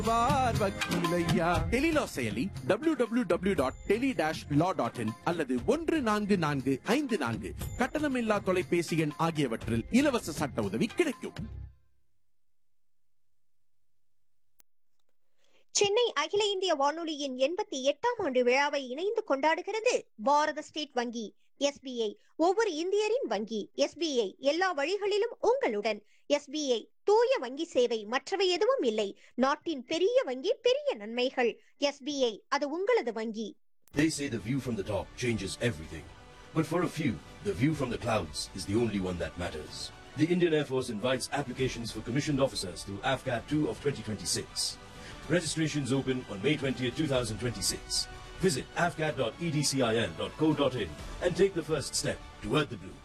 வார் வக்கீலையா டெலிலா செயலி W W W dot tele dash law dot in அல்லது ஒன்று நான்கு நான்கு ஐந்து நான்கு கட்டணமில்லா தொலைபேசி எண் ஆகியவற்றில் இலவச சட்ட உதவி கிடைக்கும் சென்னை அகில இந்திய வானொலியின் எண்பத்தி எட்டாம் ஆண்டு விழாவை இணைந்து கொண்டாடுகிறது பாரத ஸ்டேட் வங்கி எஸ்பிஐ ஒவ்வொரு இந்தியரின் வங்கி எஸ்பிஐ எல்லா வழிகளிலும் உங்களுடன் எஸ்பிஐ தூய வங்கி சேவை மற்றவை எதுவும் இல்லை நாட்டின் பெரிய வங்கி பெரிய நன்மைகள் எஸ்பிஐ அது உங்களது வங்கி They say the view from the top changes everything. But for a few, the view from the clouds is the only one that matters. The Indian Air Force invites applications for commissioned officers through AFCAT 2 of 2026. Registrations open on May 20th, 2026. Visit afcat.edcil.co.in and take the first step toward the blue.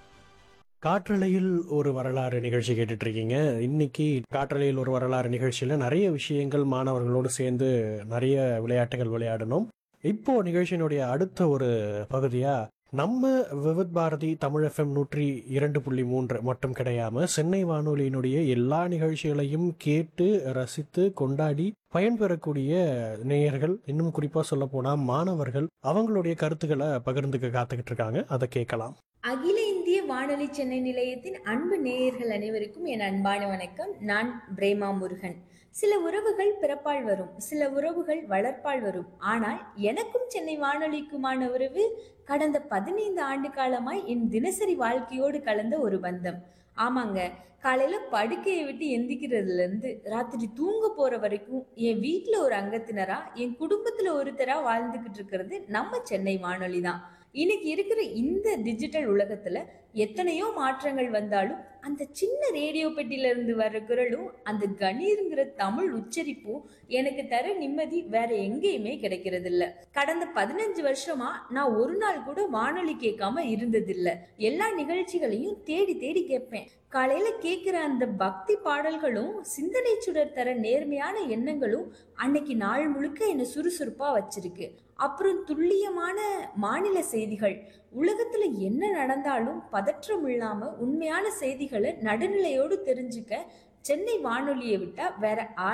காற்றலையில் ஒரு வரலாறு நிகழ்ச்சி கேட்டுட்டு இருக்கீங்க இன்னைக்கு காற்றலையில் ஒரு வரலாறு நிகழ்ச்சியில நிறைய விஷயங்கள் மாணவர்களோடு சேர்ந்து நிறைய விளையாட்டுகள் விளையாடணும் இப்போ நிகழ்ச்சியினுடைய அடுத்த ஒரு பகுதியா நம்ம விவித் பாரதி தமிழ் எஃப்எம் நூற்றி இரண்டு புள்ளி மூன்று மட்டும் கிடையாம சென்னை வானொலியினுடைய எல்லா நிகழ்ச்சிகளையும் கேட்டு ரசித்து கொண்டாடி பயன்பெறக்கூடிய நேயர்கள் இன்னும் குறிப்பா சொல்ல போனா மாணவர்கள் அவங்களுடைய கருத்துக்களை பகிர்ந்துக்க காத்துக்கிட்டு இருக்காங்க அதை கேட்கலாம் அகில இந்திய வானொலி சென்னை நிலையத்தின் அன்பு நேயர்கள் அனைவருக்கும் என் அன்பான வணக்கம் நான் பிரேமா முருகன் சில உறவுகள் பிறப்பால் வரும் சில உறவுகள் வளர்ப்பால் வரும் ஆனால் எனக்கும் சென்னை வானொலிக்குமான உறவு கடந்த பதினைந்து ஆண்டு காலமாய் என் தினசரி வாழ்க்கையோடு கலந்த ஒரு பந்தம் ஆமாங்க காலையில படுக்கையை விட்டு எந்திக்கிறதுல இருந்து ராத்திரி தூங்க போற வரைக்கும் என் வீட்ல ஒரு அங்கத்தினரா என் குடும்பத்துல ஒருத்தரா வாழ்ந்துகிட்டு இருக்கிறது நம்ம சென்னை வானொலி தான் இன்னைக்கு இருக்கிற இந்த டிஜிட்டல் உலகத்துல எத்தனையோ மாற்றங்கள் வந்தாலும் அந்த சின்ன ரேடியோ பெட்டில இருந்து வர்ற குரலும் அந்த கணீருங்கிற தமிழ் உச்சரிப்பும் எனக்கு தர நிம்மதி வேற எங்கேயுமே கிடைக்கிறது இல்ல கடந்த பதினஞ்சு வருஷமா நான் ஒரு நாள் கூட வானொலி கேட்காம இருந்ததில்ல எல்லா நிகழ்ச்சிகளையும் தேடி தேடி கேட்பேன் காலையில கேட்கிற அந்த பக்தி பாடல்களும் சிந்தனை சுடர் தர நேர்மையான எண்ணங்களும் அன்னைக்கு நாள் முழுக்க என்னை சுறுசுறுப்பா வச்சிருக்கு அப்புறம் துல்லியமான மாநில செய்திகள் உலகத்துல என்ன நடந்தாலும் பதற்றம் இல்லாம உண்மையான செய்திகளை நடுநிலையோடு தெரிஞ்சுக்க சென்னை வானொலியை விட்டா வேற